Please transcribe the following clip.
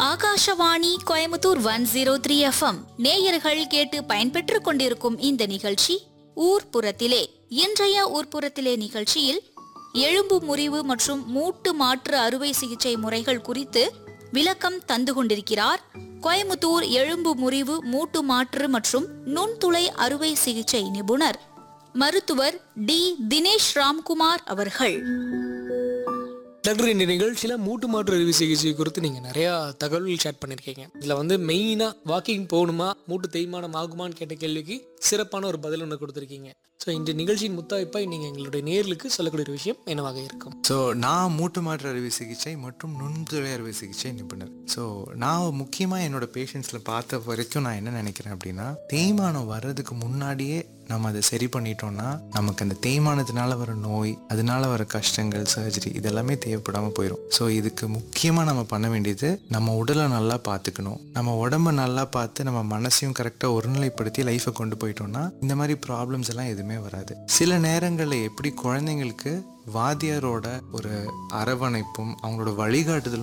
Akashvani Coimbatore one zero three FM நேயர்கள் கேட்டு பயன்பெற்றுக் கொண்டிருக்கும் இந்த நிகழ்ச்சி ஊர்ப்புறத்திலே இன்றைய ஊர்ப்புறத்திலே நிகழ்ச்சியில் எலும்பு முறிவு மற்றும் மூட்டு மாற்று அறுவை சிகிச்சை முறைகள் குறித்து விளக்கம் தந்து கொண்டிருக்கிறார் கோயமுத்தூர் எலும்பு முறிவு மூட்டு மாற்று மற்றும் நுண்துளை அறுவை சிகிச்சை நிபுணர் மருத்துவர் டி தினேஷ் ராம்குமார் அவர்கள் டாக்டர் இந்த நிகழ்ச்சியில் மூட்டு மாற்று அறுவை சிகிச்சை குறித்து நீங்கள் நிறையா தகவல்கள் ஷேர் பண்ணியிருக்கீங்க இதில் வந்து மெயினாக வாக்கிங் போகணுமா மூட்டு தேய்மானம் ஆகுமான்னு கேட்ட கேள்விக்கு சிறப்பான ஒரு பதில் ஒன்று கொடுத்துருக்கீங்க ஸோ இந்த நிகழ்ச்சியின் முத்தாய்ப்பாய் நீங்கள் எங்களுடைய நேர்களுக்கு சொல்லக்கூடிய ஒரு விஷயம் என்னவாக இருக்கும் ஸோ நான் மூட்டு மாற்று அறுவை சிகிச்சை மற்றும் நுண்துளை அறுவை சிகிச்சை நிபுணர் ஸோ நான் முக்கியமாக என்னோட பேஷண்ட்ஸில் பார்த்த வரைக்கும் நான் என்ன நினைக்கிறேன் அப்படின்னா தேய்மானம் வர்றதுக்கு முன்னாடியே நம்ம அதை சரி பண்ணிட்டோம்னா நமக்கு அந்த தேய்மானத்தினால வர நோய் அதனால வர கஷ்டங்கள் சர்ஜரி இதெல்லாமே தேவைப்படாமல் போயிடும் ஸோ இதுக்கு முக்கியமாக நம்ம பண்ண வேண்டியது நம்ம உடலை நல்லா பார்த்துக்கணும் நம்ம உடம்ப நல்லா பார்த்து நம்ம மனசையும் கரெக்டாக ஒருநிலைப்படுத்தி லைஃப்பை கொண்டு போயிட்டோம்னா இந்த மாதிரி ப்ராப்ளம்ஸ் எல்லாம் எதுவுமே வராது சில நேரங்களில் எப்படி குழந்தைங்களுக்கு வாத்தியாரோட ஒரு அரவணைப்பும் அவங்களோட வழிகாட்டுதலும்